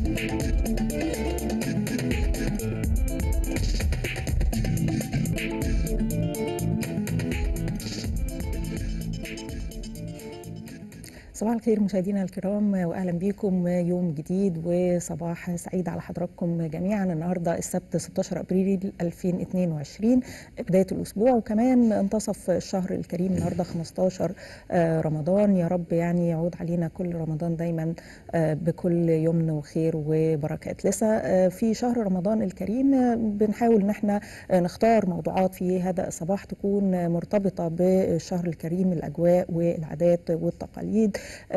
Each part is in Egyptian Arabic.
صباح الخير مشاهدينا الكرام واهلا بكم يوم جديد وصباح سعيد على حضراتكم جميعا النهارده السبت 16 ابريل 2022 بدايه الاسبوع وكمان انتصف الشهر الكريم النهارده 15 رمضان يا رب يعني يعود علينا كل رمضان دايما بكل يمن وخير وبركات لسه في شهر رمضان الكريم بنحاول ان احنا نختار موضوعات في هذا الصباح تكون مرتبطه بالشهر الكريم الاجواء والعادات والتقاليد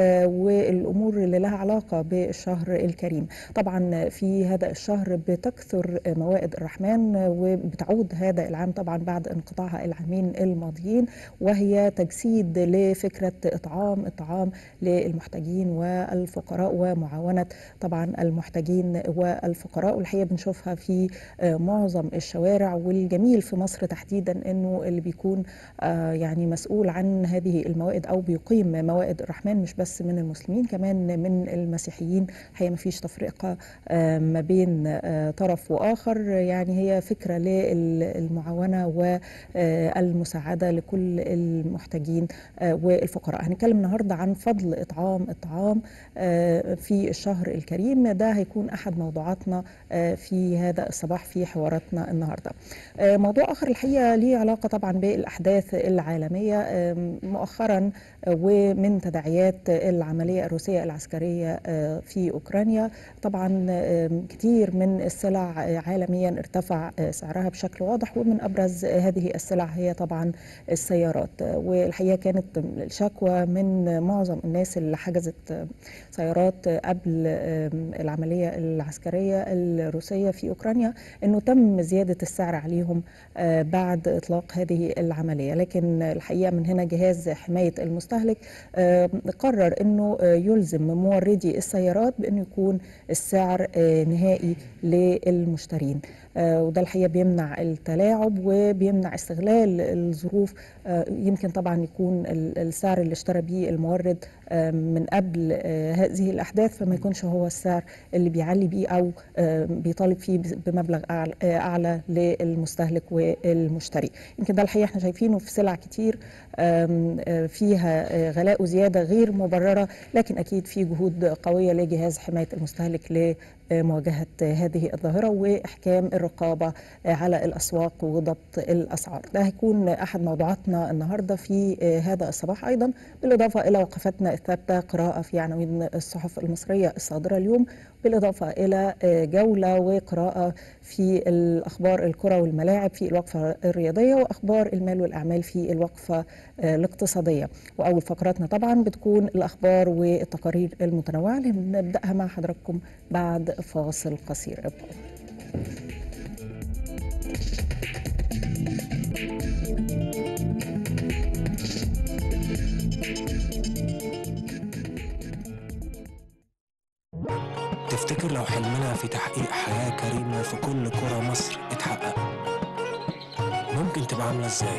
والامور اللي لها علاقه بالشهر الكريم طبعا في هذا الشهر بتكثر موائد الرحمن وبتعود هذا العام طبعا بعد انقطاعها العامين الماضيين وهي تجسيد لفكره اطعام الطعام للمحتاجين والفقراء ومعاونه طبعا المحتاجين والفقراء والحقيقه بنشوفها في معظم الشوارع والجميل في مصر تحديدا انه اللي بيكون يعني مسؤول عن هذه الموائد او بيقيم موائد الرحمن مش بس من المسلمين كمان من المسيحيين هي ما فيش تفرقة ما بين طرف وآخر يعني هي فكرة للمعاونة والمساعدة لكل المحتاجين والفقراء هنتكلم النهاردة عن فضل إطعام الطعام في الشهر الكريم ده هيكون أحد موضوعاتنا في هذا الصباح في حواراتنا النهاردة موضوع آخر الحقيقة ليه علاقة طبعا بالأحداث العالمية مؤخرا ومن تداعيات العملية الروسية العسكرية في أوكرانيا طبعا كتير من السلع عالميا ارتفع سعرها بشكل واضح ومن أبرز هذه السلع هي طبعا السيارات والحقيقة كانت الشكوى من معظم الناس اللي حجزت سيارات قبل العملية العسكرية الروسية في أوكرانيا أنه تم زيادة السعر عليهم بعد إطلاق هذه العملية لكن الحقيقة من هنا جهاز حماية المستهلك قرر انه يلزم موردي السيارات بانه يكون السعر نهائي للمشترين وده الحقيقه بيمنع التلاعب وبيمنع استغلال الظروف يمكن طبعا يكون السعر اللي اشترى بيه المورد من قبل هذه الاحداث فما يكونش هو السعر اللي بيعلي بيه او بيطالب فيه بمبلغ اعلى للمستهلك والمشتري يمكن ده الحقيقه احنا شايفينه في سلع كتير فيها غلاء وزياده غير مبرره لكن اكيد في جهود قويه لجهاز حمايه المستهلك لمواجهه هذه الظاهره واحكام الرقابه على الاسواق وضبط الاسعار ده هيكون احد موضوعاتنا النهارده في هذا الصباح ايضا بالاضافه الى وقفتنا الثابته قراءه في عناوين الصحف المصريه الصادره اليوم بالاضافه الى جوله وقراءه في الاخبار الكره والملاعب في الوقفه الرياضيه واخبار المال والاعمال في الوقفه الاقتصاديه واول فقراتنا طبعا بتكون الاخبار والتقارير المتنوعه اللي بنبداها مع حضراتكم بعد فاصل قصير ابقوا تفتكر لو حلمنا في تحقيق حياة كريمة في كل قرى مصر اتحقق ممكن تبقى عاملة ازاي؟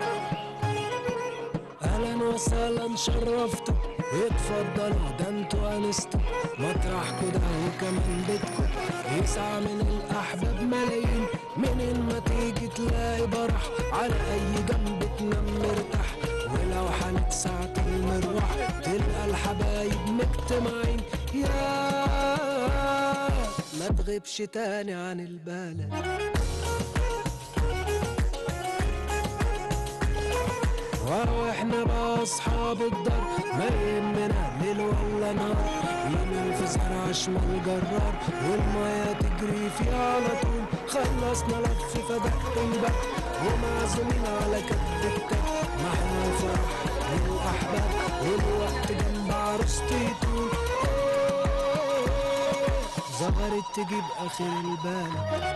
اهلا وسهلا شرفتوا اتفضلوا ده انتوا انستوا مطرحكوا ده وكمان بيتكوا يسعى من الاحباب ملايين منين ما تيجي تلاقي برح على اي جنب تنام مرتاح ولو حنت ساعة المروح تلقى الحبايب مجتمعين يا ما تغيبش تاني عن البلد واحنا بقى اصحاب الدار ما يهمنا ليل ولا نهار يمين في زرع شمال جرار والمية تجري فيها على طول خلصنا لف فدق الباب ومعزومين على كتب كتاب محنا الفرح والاحباب والوقت جنب عروستي طول زغرت تجيب اخر البال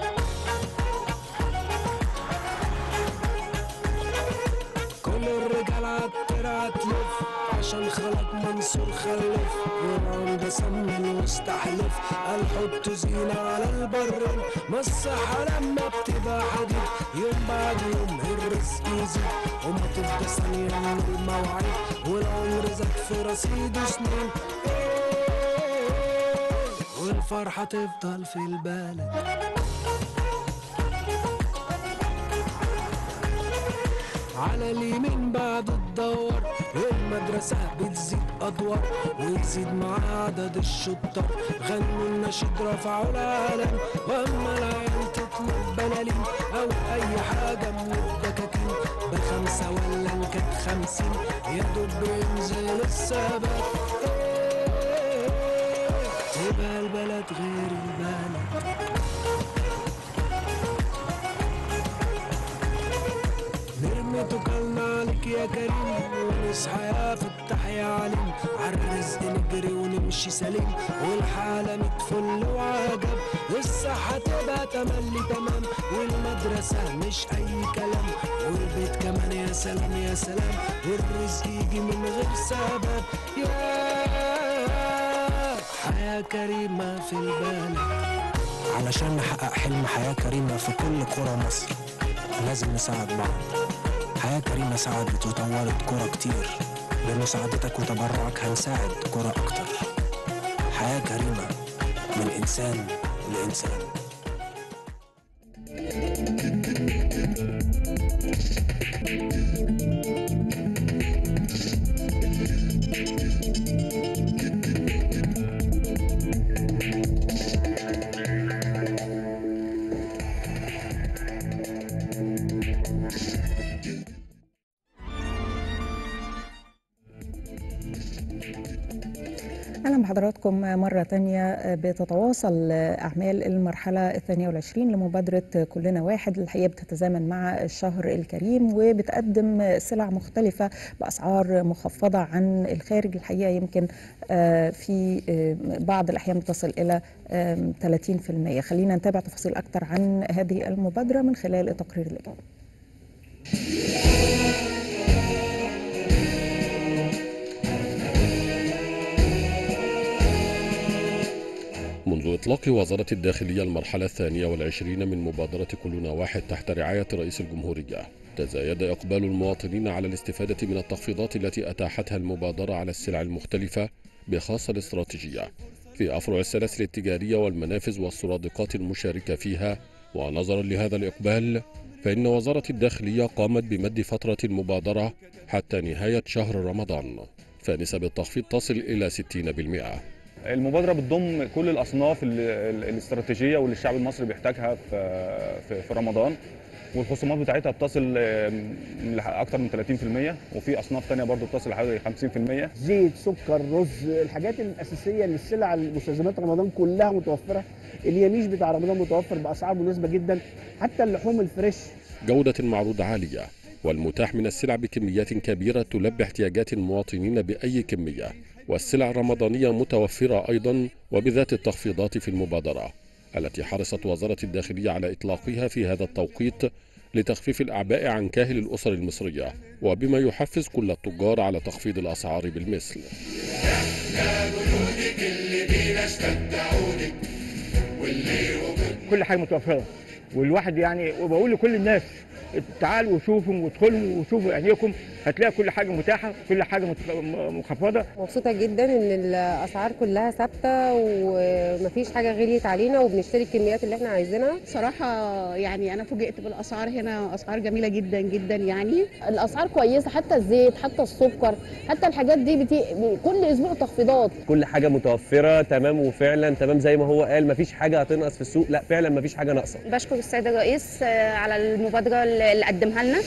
كل الرجال عالترعة تلف عشان خلق منصور خلف والعمدة سمن واستحلف قال حط زينة على البر مسحها لما بتبقى حديد يوم بعد يوم الرزق يزيد وما تفضى ثانية من الموعد والعمر زاد في رصيد سنين والفرحة تفضل في البلد على اليمين بعد الدور المدرسة بتزيد أدوار ويزيد مع عدد الشطار غنوا النشيد رفعوا العالم وأما العيال تطلب بلالين أو أي حاجة من الدكاكين بخمسة ولا إن كانت خمسين يا دوب بينزل الثبات إيه، تبقى البلد غير البلد نرمي توكلنا عليك يا كريم ونصحى يا فتح يا عليم عالرزق نجري ونمشي سليم والحالة متفل وعجب والصحة تبقى تملي تمام والمدرسة مش أي كلام والبيت كمان يا سلام يا سلام والرزق يجي من غير سبب يا حياة كريمة في البلد علشان نحقق حلم حياة كريمة في كل قرى مصر لازم نساعد بعض حياة كريمة ساعدت وطورت قرى كتير بمساعدتك وتبرعك هنساعد قرى أكتر حياة كريمة من إنسان لإنسان أهلا بحضراتكم مرة تانية بتتواصل أعمال المرحلة الثانية والعشرين لمبادرة كلنا واحد الحقيقة بتتزامن مع الشهر الكريم وبتقدم سلع مختلفة بأسعار مخفضة عن الخارج الحقيقة يمكن آه، في آه، بعض الأحيان بتصل إلى آم، 30% خلينا نتابع تفاصيل أكتر عن هذه المبادرة من خلال التقرير اللي جاي منذ إطلاق وزارة الداخلية المرحلة الثانية والعشرين من مبادرة كلنا واحد تحت رعاية رئيس الجمهورية تزايد إقبال المواطنين على الاستفادة من التخفيضات التي أتاحتها المبادرة على السلع المختلفة بخاصة الاستراتيجية في أفرع السلاسل التجارية والمنافذ والسرادقات المشاركة فيها ونظرا لهذا الإقبال فإن وزارة الداخلية قامت بمد فترة المبادرة حتى نهاية شهر رمضان فنسب التخفيض تصل إلى 60% المبادرة بتضم كل الأصناف ال- ال- الاستراتيجية واللي الشعب المصري بيحتاجها في في, في رمضان والخصومات بتاعتها بتصل آم، لأكثر من 30% وفي أصناف تانية برضو بتصل لحوالي 50% زيت سكر رز الحاجات الاساسيه للسلع المستلزمات رمضان كلها متوفره اليميش بتاع رمضان متوفر باسعار مناسبه جدا حتى اللحوم الفريش جودة المعروض عالية والمتاح من السلع بكميات كبيرة تلبي احتياجات المواطنين بأي كمية والسلع الرمضانية متوفرة أيضا وبذات التخفيضات في المبادرة التي حرصت وزارة الداخلية على إطلاقها في هذا التوقيت لتخفيف الأعباء عن كاهل الأسر المصرية وبما يحفز كل التجار على تخفيض الأسعار بالمثل كل حاجه متوفره والواحد يعني وبقول لكل الناس تعالوا وشوفوا وادخلوا وشوفوا عينيكم هتلاقي كل حاجه متاحه كل حاجه مت- م- مخفضه مبسوطة جدا ان الاسعار كلها ثابتة ومفيش حاجة غليت علينا وبنشتري الكميات اللي احنا عايزينها صراحة يعني أنا فوجئت بالأسعار هنا أسعار جميلة جدا جدا يعني الاسعار كويسه حتى الزيت حتى السكر حتى الحاجات دي بتي... كل اسبوع تخفيضات كل حاجه متوفره تمام وفعلا تمام زي ما هو قال مفيش حاجه هتنقص في السوق لا فعلا مفيش حاجه ناقصه بشكر السيد الرئيس آه، على المبادرة اللي قدمها لنا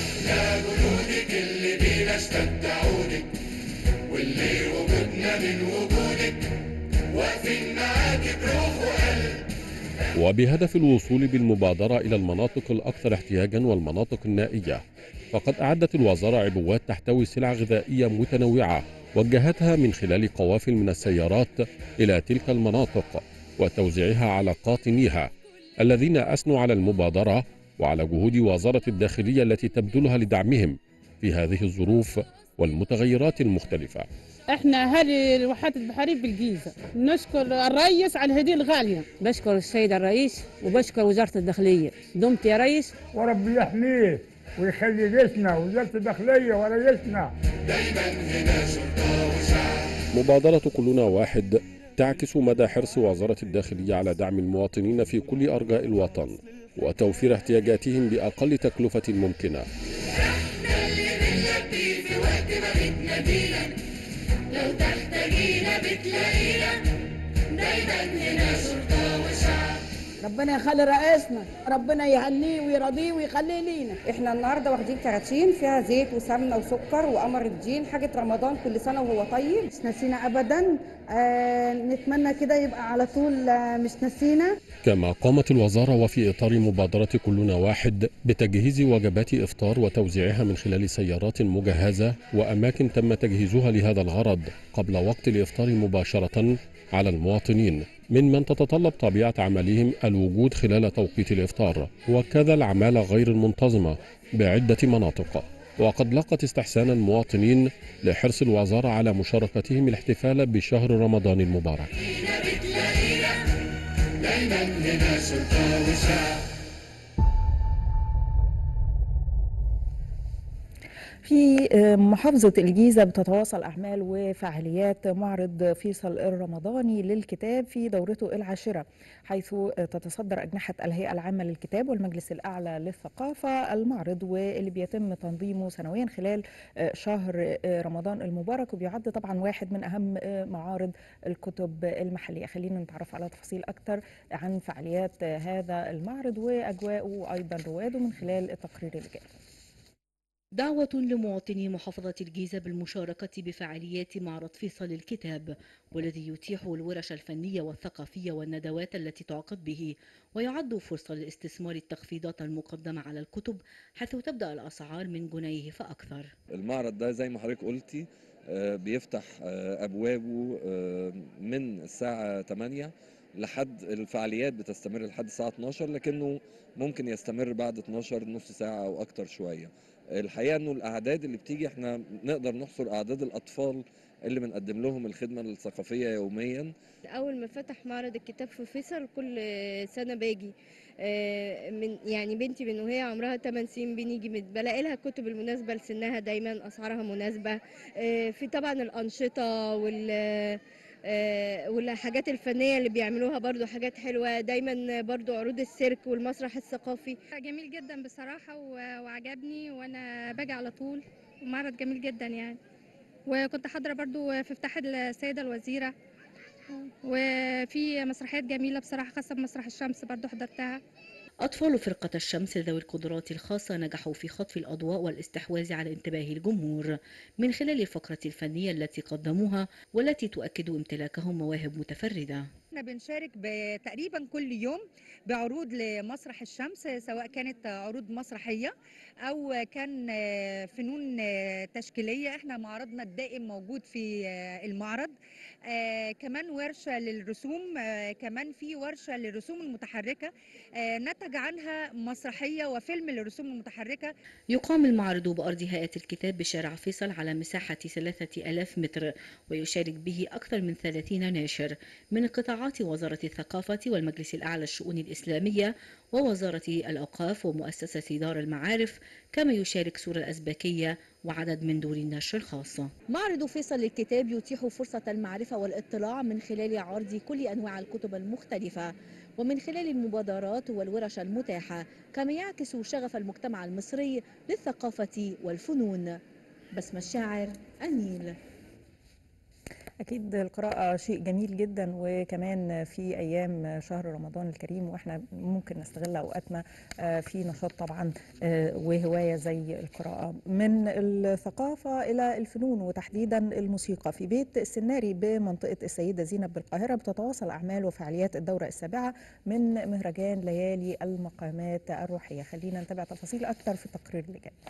وبهدف الوصول بالمبادرة إلى المناطق الأكثر احتياجا والمناطق النائية فقد أعدت الوزارة عبوات تحتوي سلع غذائية متنوعة وجهتها من خلال قوافل من السيارات إلى تلك المناطق وتوزيعها على قاطنيها الذين أثنوا على المبادرة وعلى جهود وزارة الداخلية التي تبذلها لدعمهم في هذه الظروف والمتغيرات المختلفة احنا هذه الواحات البحرية بالجيزة نشكر الرئيس على الهدية الغالية بشكر السيد الرئيس وبشكر وزاره الداخليه دمت يا ريس وربي يحميه ويخلي جيشنا وزاره الداخليه ورئيسنا مبادرة كلنا واحد تعكس مدى حرص وزارة الداخلية على دعم المواطنين في كل أرجاء الوطن وتوفير احتياجاتهم بأقل تكلفة ممكنة في وقت ما بتنادينا لو تحتاجينا بتلاقينا دايما هنا شرطة وشعب ربنا يخلي رئيسنا ربنا يهنيه ويرضيه ويخليه لينا احنا النهارده واخدين كراتين فيها زيت وسمنه وسكر وقمر الدين حاجه رمضان كل سنه وهو طيب مش ناسينا ابدا آه نتمنى كده يبقى على طول آه مش ناسينا كما قامت الوزارة وفي إطار مبادرة كلنا واحد بتجهيز وجبات إفطار وتوزيعها من خلال سيارات مجهزة وأماكن تم تجهيزها لهذا الغرض قبل وقت الإفطار مباشرة على المواطنين ممن تتطلب طبيعة عملهم الوجود خلال توقيت الإفطار وكذا العمالة غير المنتظمة بعدة مناطق وقد لقت استحسان المواطنين لحرص الوزارة على مشاركتهم الاحتفال بشهر رمضان المبارك دايما هنا شرطة وشعب في محافظة الجيزة بتتواصل أعمال وفعاليات معرض فيصل الرمضاني للكتاب في دورته العاشرة حيث تتصدر أجنحة الهيئة العامة للكتاب والمجلس الأعلى للثقافة المعرض واللي بيتم تنظيمه سنويا خلال شهر رمضان المبارك وبيعد طبعا واحد من أهم معارض الكتب المحلية خلينا نتعرف على تفاصيل أكتر عن فعاليات هذا المعرض وأجواءه وأيضا رواده من خلال التقرير اللي جاي دعوة لمواطني محافظة الجيزة بالمشاركة بفعاليات معرض فيصل الكتاب والذي يتيح الورش الفنية والثقافية والندوات التي تعقد به ويعد فرصة لاستثمار التخفيضات المقدمة على الكتب حيث تبدأ الأسعار من جنيه فأكثر المعرض ده زي ما حضرتك قلتي بيفتح أبوابه من الساعة 8 لحد الفعاليات بتستمر لحد الساعة 12 لكنه ممكن يستمر بعد 12 نص ساعة أو أكتر شوية الحقيقه انه الاعداد اللي بتيجي احنا نقدر نحصر اعداد الاطفال اللي بنقدم لهم الخدمه الثقافيه يوميا اول ما فتح معرض الكتاب في فيصل كل سنه باجي من يعني بنتي من وهي عمرها 8 سنين بنيجي بلاقي لها الكتب المناسبه لسنها دايما اسعارها مناسبه في طبعا الانشطه وال والحاجات الفنيه اللي بيعملوها برضو حاجات حلوه دايما برضو عروض السيرك والمسرح الثقافي جميل جدا بصراحه وعجبني وانا باجي على طول ومعرض جميل جدا يعني وكنت حاضره برضو في افتتاح السيده الوزيره وفي مسرحيات جميله بصراحه خاصه بمسرح الشمس برضو حضرتها أطفال فرقة الشمس ذوي القدرات الخاصة نجحوا في خطف الأضواء والاستحواذ على انتباه الجمهور من خلال الفقرة الفنية التي قدموها والتي تؤكد امتلاكهم مواهب متفردة احنا بنشارك تقريبا كل يوم بعروض لمسرح الشمس سواء كانت عروض مسرحيه او كان فنون تشكيليه احنا معرضنا الدائم موجود في المعرض آه كمان ورشه للرسوم آه كمان في ورشه للرسوم المتحركه آه نتج عنها مسرحيه وفيلم للرسوم المتحركه يقام المعرض بأرض هيئة الكتاب بشارع فيصل على مساحة 3000 متر ويشارك به أكثر من 30 ناشر من قطاعات وزارة الثقافة والمجلس الأعلى للشؤون الإسلامية ووزارة الأوقاف ومؤسسة دار المعارف كما يشارك سورة الأزبكية وعدد من دور النشر الخاصة معرض فيصل للكتاب يتيح فرصة المعرفة والاطلاع من خلال عرض كل أنواع الكتب المختلفة ومن خلال المبادرات والورش المتاحة كما يعكس شغف المجتمع المصري للثقافة والفنون بسمة الشاعر النيل أكيد القراءة شيء جميل جدا وكمان في أيام شهر رمضان الكريم وإحنا ممكن نستغل أوقاتنا في نشاط طبعا وهواية زي القراءة من الثقافة إلى الفنون وتحديدا الموسيقى في بيت السناري بمنطقة السيدة زينب بالقاهرة بتتواصل أعمال وفعاليات الدورة السابعة من مهرجان ليالي المقامات الروحية خلينا نتابع تفاصيل أكثر في التقرير اللي جاي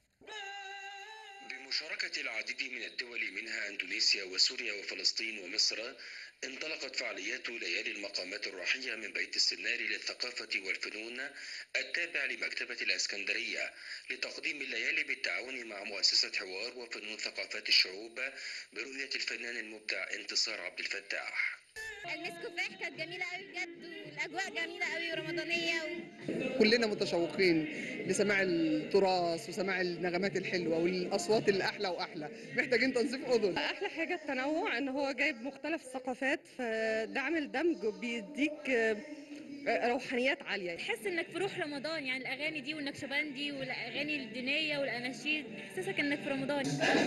بمشاركة العديد من الدول منها أندونيسيا وسوريا وفلسطين ومصر انطلقت فعاليات ليالي المقامات الروحية من بيت السناري للثقافة والفنون التابع لمكتبة الإسكندرية لتقديم الليالي بالتعاون مع مؤسسة حوار وفنون ثقافات الشعوب برؤية الفنان المبدع انتصار عبد الفتاح المسكوفاح كانت جميله قوي بجد والاجواء جميله قوي ورمضانيه و... كلنا متشوقين لسماع التراث وسماع النغمات الحلوه والاصوات اللي احلى واحلى محتاجين تنظيف اذن احلى حاجه التنوع ان هو جايب مختلف الثقافات فده عامل دمج بيديك آه، روحانيات عاليه تحس انك في روح رمضان يعني الاغاني دي والنكشبندي والاغاني الدينيه والاناشيد تحسسك انك في رمضان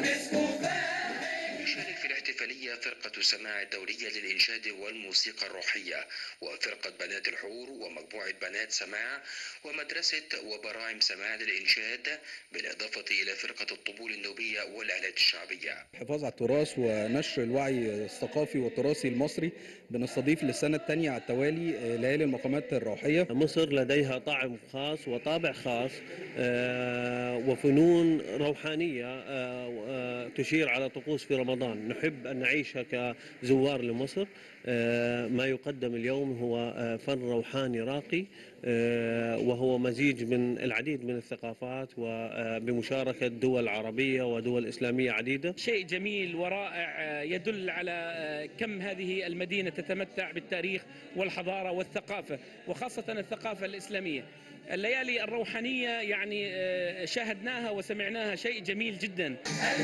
يشارك في الاحتفالية فرقة سماع الدولية للإنشاد والموسيقى الروحية وفرقة بنات الحور ومجموعة بنات سماع ومدرسة وبراعم سماع للإنشاد بالإضافة إلى فرقة الطبول النوبية والآلات الشعبية الحفاظ على التراث ونشر الوعي الثقافي والتراثي المصري بنستضيف للسنة الثانية على التوالي آه، ليالي المقامات الروحية مصر لديها طعم خاص وطابع خاص آه، وفنون روحانية آه، آه، تشير على طقوس في رمضان نحب أن نعيشها كزوار لمصر آه، ما يقدم اليوم هو آه، فن روحاني راقي آه، وهو مزيج من العديد من الثقافات وبمشاركة دول عربية ودول إسلامية عديدة شيء جميل ورائع آه، يدل على آه، كم هذه المدينة تتمتع بالتاريخ والحضارة والثقافة وخاصة الثقافة الإسلامية الليالي الروحانية يعني آه، شاهدناها وسمعناها شيء جميل جدا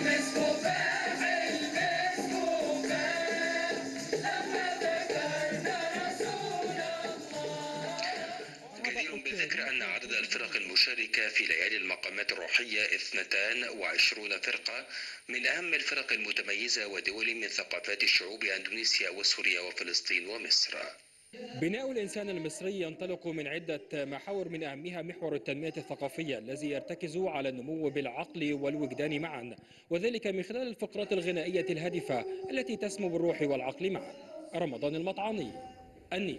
جدير بالذكر أن عدد الفرق المشاركة في ليالي المقامات الروحية 22 فرقة من أهم الفرق المتميزة ودول من ثقافات الشعوب أندونيسيا وسوريا وفلسطين ومصر بناء الإنسان المصري ينطلق من عدة محاور من أهمها محور التنمية الثقافية الذي يرتكز على النمو بالعقل والوجدان معا وذلك من خلال الفقرات الغنائية الهادفة التي تسمو بالروح والعقل معا رمضان المطعاني النيل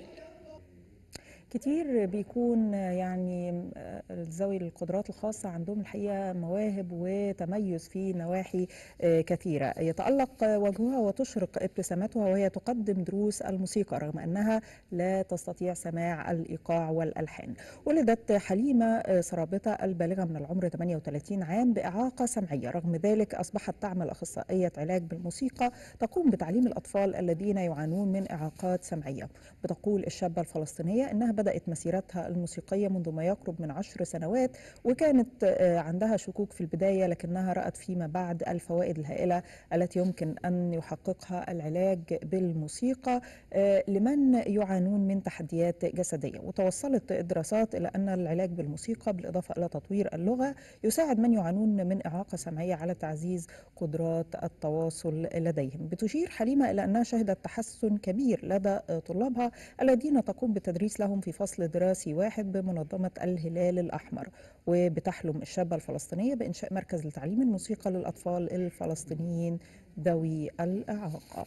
كتير بيكون يعني ذوي القدرات الخاصة عندهم الحقيقة مواهب وتميز في نواحي كثيرة يتألق وجهها وتشرق ابتسامتها وهي تقدم دروس الموسيقى رغم أنها لا تستطيع سماع الإيقاع والألحان ولدت حليمة سرابطة البالغة من العمر 38 عام بإعاقة سمعية رغم ذلك أصبحت تعمل أخصائية علاج بالموسيقى تقوم بتعليم الأطفال الذين يعانون من إعاقات سمعية بتقول الشابة الفلسطينية أنها بدأت مسيرتها الموسيقية منذ ما يقرب من عشر سنوات وكانت آه، عندها شكوك في البداية لكنها رأت فيما بعد الفوائد الهائلة التي يمكن أن يحققها العلاج بالموسيقى آه، لمن يعانون من تحديات جسدية وتوصلت الدراسات إلى أن العلاج بالموسيقى بالإضافة إلى تطوير اللغة يساعد من يعانون من إعاقة سمعية على تعزيز قدرات التواصل لديهم بتشير حليمة إلى أنها شهدت تحسن كبير لدى آه، طلابها الذين تقوم بالتدريس لهم في فصل دراسي واحد بمنظمة الهلال الأحمر وبتحلم الشابة الفلسطينية بإنشاء مركز لتعليم الموسيقى للأطفال الفلسطينيين ذوي الإعاقة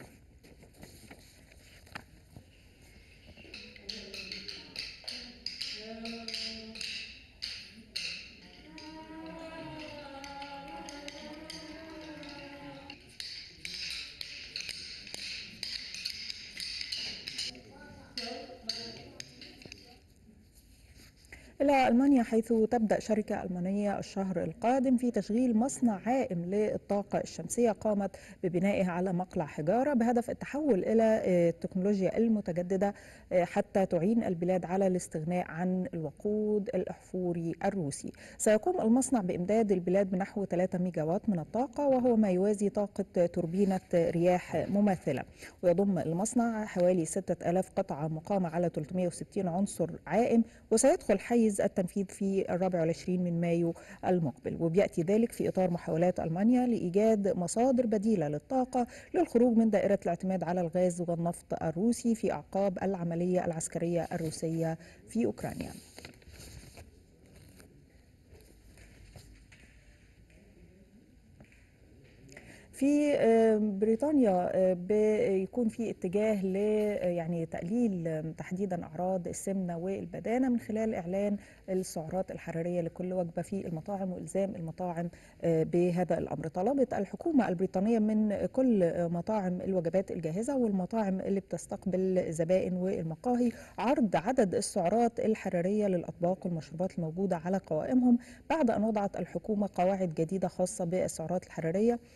إلى ألمانيا حيث تبدأ شركة ألمانية الشهر القادم في تشغيل مصنع عائم للطاقة الشمسية قامت ببنائها على مقلع حجارة بهدف التحول إلى آه، التكنولوجيا المتجددة آه، حتى تعين البلاد على الاستغناء عن الوقود الأحفوري الروسي سيقوم المصنع بإمداد البلاد بنحو 3 ميجاوات من الطاقة وهو ما يوازي طاقة توربينة رياح مماثلة ويضم المصنع حوالي 6000 قطعة مقامة على 360 عنصر عائم وسيدخل حيز التنفيذ في الرابع والعشرين من مايو المقبل وبيأتي ذلك في إطار محاولات ألمانيا لإيجاد مصادر بديلة للطاقة للخروج من دائرة الاعتماد على الغاز والنفط الروسي في أعقاب العملية العسكرية الروسية في أوكرانيا في آه، بريطانيا آه، بيكون في اتجاه ل آه، يعني تقليل آه، تحديدا اعراض السمنه والبدانه من خلال اعلان السعرات الحراريه لكل وجبه في المطاعم والزام المطاعم آه، بهذا الامر. طلبت الحكومه البريطانيه من كل آه، مطاعم الوجبات الجاهزه والمطاعم اللي بتستقبل زبائن والمقاهي عرض عدد السعرات الحراريه للاطباق والمشروبات الموجوده على قوائمهم بعد ان وضعت الحكومه قواعد جديده خاصه بالسعرات الحراريه والتي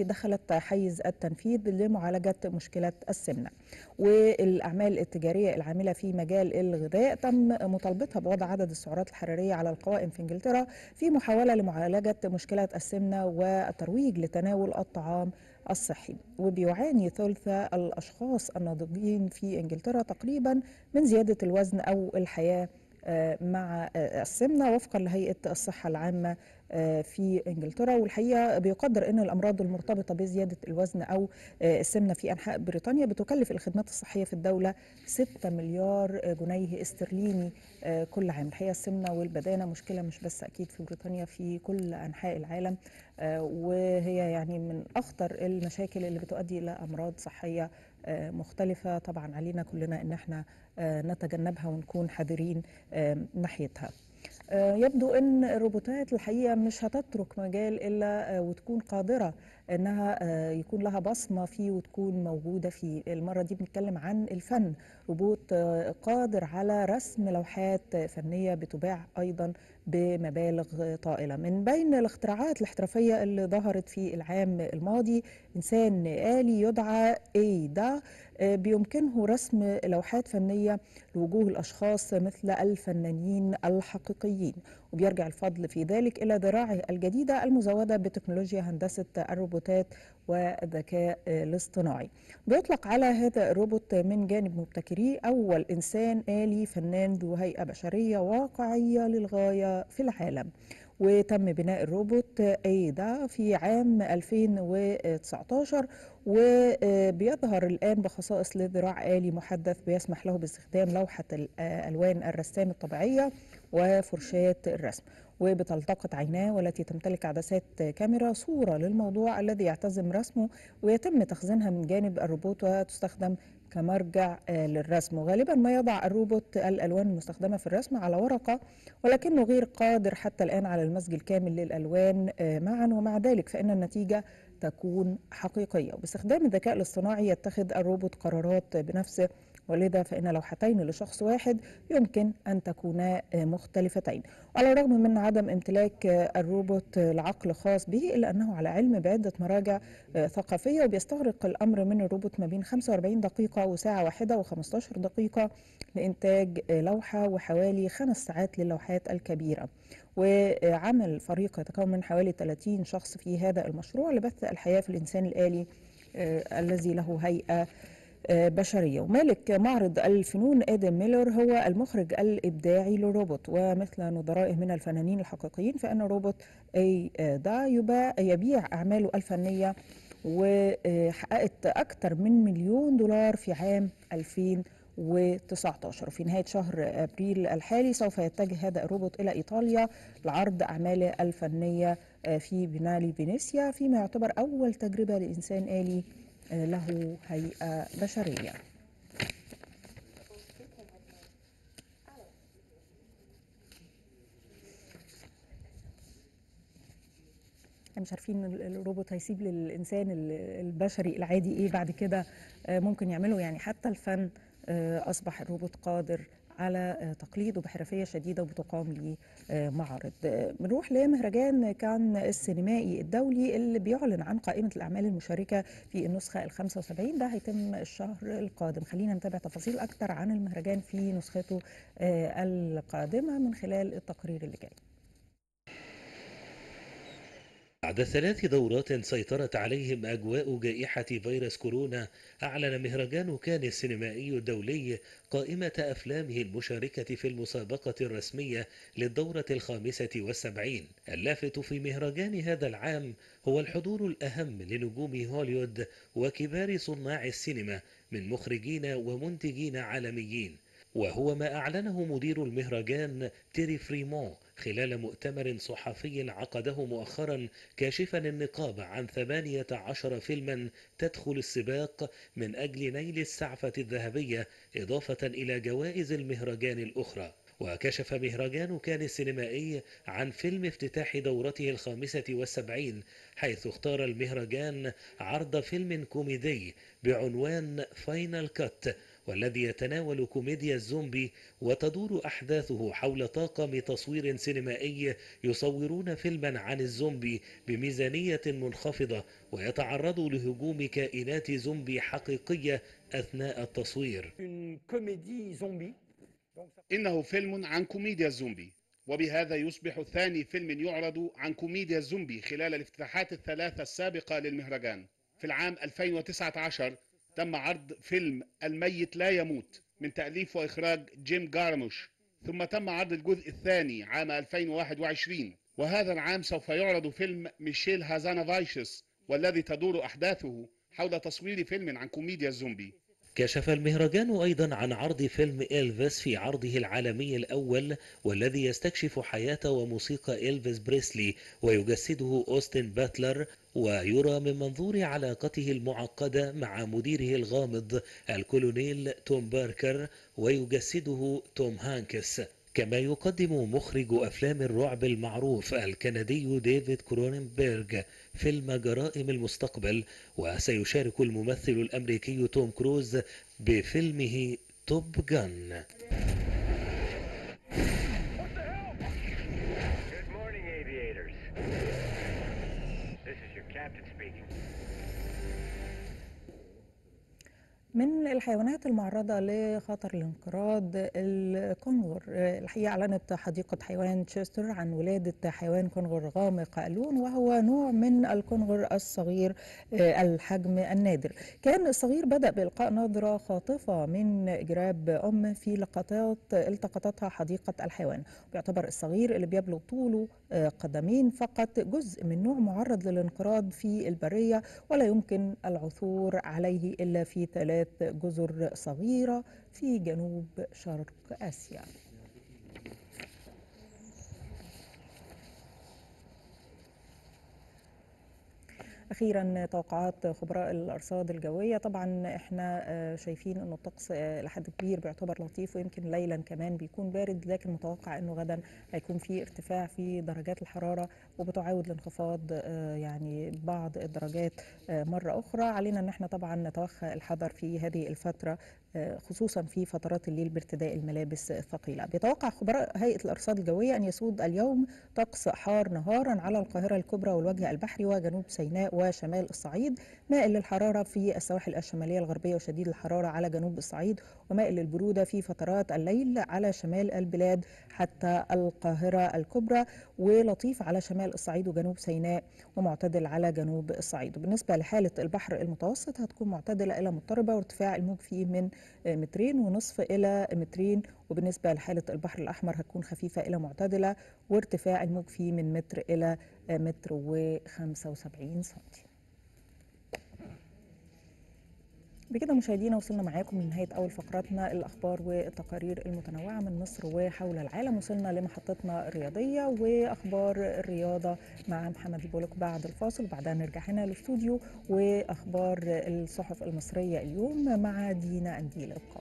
دخلت حيز التنفيذ لمعالجة مشكلة السمنة والأعمال التجارية العاملة في مجال الغذاء تم مطالبتها بوضع عدد السعرات الحرارية على القوائم في إنجلترا في محاولة لمعالجة مشكلة السمنة والترويج لتناول الطعام الصحي وبيعاني ثلث الأشخاص الناضجين في إنجلترا تقريبا من زيادة الوزن أو الحياة آه، مع آه، السمنة وفقا لهيئة الصحة العامة آه، في إنجلترا والحقيقة بيقدر أن الأمراض المرتبطة بزيادة الوزن أو آه، السمنة في أنحاء بريطانيا بتكلف الخدمات الصحية في الدولة 6 مليار جنيه استرليني آه، كل عام الحقيقة السمنة والبدانة مشكلة مش بس أكيد في بريطانيا في كل أنحاء العالم آه، وهي يعني من أخطر المشاكل اللي بتؤدي إلى أمراض صحية آه، مختلفة طبعا علينا كلنا ان احنا آه، نتجنبها ونكون حذرين آه، ناحيتها آه، يبدو ان الروبوتات الحقيقه مش هتترك مجال الا آه، وتكون قادره انها آه، يكون لها بصمه فيه وتكون موجوده فيه المره دي بنتكلم عن الفن روبوت آه، قادر على رسم لوحات فنيه بتباع ايضا بمبالغ طائله من بين الاختراعات الاحترافيه اللي ظهرت في العام الماضي انسان آلي يدعى ايدا آه، بيمكنه رسم لوحات فنيه لوجوه الاشخاص مثل الفنانين الحقيقيين وبيرجع الفضل في ذلك الى ذراعه الجديده المزوده بتكنولوجيا هندسه الروبوتات والذكاء آه، الاصطناعي. بيطلق على هذا الروبوت من جانب مبتكريه اول انسان آلي فنان ذو هيئه بشريه واقعيه للغايه في العالم. وتم بناء الروبوت ايدا في عام 2019 وبيظهر الآن بخصائص لذراع آلي محدث بيسمح له باستخدام لوحة الألوان الرسام الطبيعية وفرشاة الرسم وبتلتقط عيناه والتي تمتلك عدسات كاميرا صورة للموضوع الذي يعتزم رسمه ويتم تخزينها من جانب الروبوت وتستخدم كمرجع آه، للرسم وغالبا ما يضع الروبوت الألوان المستخدمة في الرسم على ورقة ولكنه غير قادر حتى الآن على المزج الكامل للألوان آه، معا ومع ذلك فإن النتيجة تكون حقيقية وباستخدام الذكاء الاصطناعي يتخذ الروبوت قرارات بنفسه ولذا فإن لوحتين لشخص واحد يمكن أن تكونا آه، مختلفتين وعلى الرغم من عدم امتلاك آه، الروبوت آه، العقل خاص به إلا أنه على علم بعدة مراجع آه، ثقافية وبيستغرق الأمر من الروبوت ما بين 45 دقيقة وساعة واحدة و15 دقيقة لإنتاج آه، لوحة وحوالي خمس ساعات للوحات الكبيرة وعمل فريق يتكون من حوالي 30 شخص في هذا المشروع لبث الحياة في الإنسان الآلي آه، الذي له هيئة آه، بشرية ومالك معرض الفنون آدم ميلر هو المخرج الإبداعي للروبوت ومثل نظرائه من الفنانين الحقيقيين فإن الروبوت أي آه، دا يباع يبيع أعماله الفنية وحققت أكثر من مليون دولار في عام 2019 وفي نهاية شهر أبريل الحالي سوف يتجه هذا الروبوت إلى إيطاليا لعرض أعماله الفنية آه، في بنالي فينيسيا فيما يعتبر أول تجربة لإنسان آلي آه، له هيئة بشرية احنا مش عارفين ال- الروبوت هيسيب للإنسان ال- البشري العادي إيه بعد كده آه، ممكن يعمله يعني حتى الفن آه، أصبح الروبوت قادر على آه، تقليده بحرفية شديدة وبتقام ليه آه، معرض آه، بنروح لمهرجان كان السينمائي الدولي اللي بيعلن عن قائمة الأعمال المشاركة في النسخة ال 75 ده هيتم الشهر القادم خلينا نتابع تفاصيل أكتر عن المهرجان في نسخته آه، القادمة من خلال التقرير اللي جاي بعد ثلاث دورات سيطرت عليهم أجواء جائحة فيروس كورونا أعلن مهرجان كان السينمائي الدولي قائمة أفلامه المشاركة في المسابقة الرسمية للدورة الخامسة والسبعين اللافت في مهرجان هذا العام هو الحضور الأهم لنجوم هوليوود وكبار صناع السينما من مخرجين ومنتجين عالميين وهو ما أعلنه مدير المهرجان تيري فريمون خلال مؤتمر صحفي عقده مؤخرا كاشفا النقاب عن 18 فيلما تدخل السباق من أجل نيل السعفة الذهبية إضافة إلى جوائز المهرجان الأخرى وكشف مهرجان كان السينمائي عن فيلم افتتاح دورته الخامسة والسبعين حيث اختار المهرجان عرض فيلم كوميدي بعنوان فاينل كات والذي يتناول كوميديا الزومبي وتدور أحداثه حول طاقم تصوير سينمائي يصورون فيلما عن الزومبي بميزانية منخفضة ويتعرضوا لهجوم كائنات زومبي حقيقية أثناء التصوير إنه فيلم عن كوميديا الزومبي وبهذا يصبح ثاني فيلم يعرض عن كوميديا الزومبي خلال الافتتاحات الثلاثة السابقة للمهرجان في العام 2019 تم عرض فيلم الميت لا يموت من تأليف وإخراج جيم جارموش ثم تم عرض الجزء الثاني عام 2021 وهذا العام سوف يعرض فيلم ميشيل هازانا فايشس والذي تدور أحداثه حول تصوير فيلم عن كوميديا الزومبي كشف المهرجان أيضا عن عرض فيلم إلفيس في عرضه العالمي الأول والذي يستكشف حياة وموسيقى إلفيس بريسلي ويجسده أوستن باتلر ويرى من منظور علاقته المعقدة مع مديره الغامض الكولونيل توم باركر ويجسده توم هانكس كما يقدم مخرج أفلام الرعب المعروف الكندي ديفيد كروننبيرغ فيلم جرائم المستقبل وسيشارك الممثل الأمريكي توم كروز بفيلمه توب جان Good morning, aviators. This is your captain speaking. من الحيوانات المعرضة لخطر الانقراض الكنغر الحقيقة أعلنت حديقة حيوان تشستر عن ولادة حيوان كنغر غامق اللون وهو نوع من الكنغر الصغير الحجم النادر كان الصغير بدأ بإلقاء نظرة خاطفة من جراب أم في لقطات التقطتها حديقة الحيوان بيعتبر الصغير اللي بيبلغ طوله قدمين فقط جزء من نوع معرض للانقراض في البرية ولا يمكن العثور عليه إلا في ثلاث جزر صغيرة في جنوب شرق آسيا اخيرا توقعات خبراء الارصاد الجويه طبعا احنا شايفين انه الطقس لحد كبير بيعتبر لطيف ويمكن ليلا كمان بيكون بارد لكن متوقع انه غدا هيكون في ارتفاع في درجات الحراره وبتعاود لانخفاض يعني بعض الدرجات مره اخرى علينا ان احنا طبعا نتوخى الحذر في هذه الفتره خصوصا في فترات الليل بارتداء الملابس الثقيله بيتوقع خبراء هيئه الارصاد الجويه ان يسود اليوم طقس حار نهارا على القاهره الكبرى والوجه البحري وجنوب سيناء وشمال الصعيد مائل للحرارة في السواحل الشمالية الغربية وشديد الحرارة على جنوب الصعيد ومائل للبرودة في فترات الليل على شمال البلاد حتى القاهرة الكبرى ولطيف على شمال الصعيد وجنوب سيناء ومعتدل على جنوب الصعيد وبالنسبة لحالة البحر المتوسط هتكون معتدلة إلى مضطربة وارتفاع الموج فيه من مترين ونصف إلى مترين وبالنسبة لحالة البحر الأحمر هتكون خفيفة إلى معتدلة وارتفاع الموج فيه من متر إلى متر وخمسة وسبعين سنتي بكده مشاهدينا وصلنا معاكم لنهايه اول فقراتنا الاخبار والتقارير المتنوعه من مصر وحول العالم وصلنا لمحطتنا الرياضيه واخبار الرياضه مع محمد البولك بعد الفاصل وبعدها نرجع هنا الاستوديو واخبار الصحف المصريه اليوم مع دينا انديل ابقوا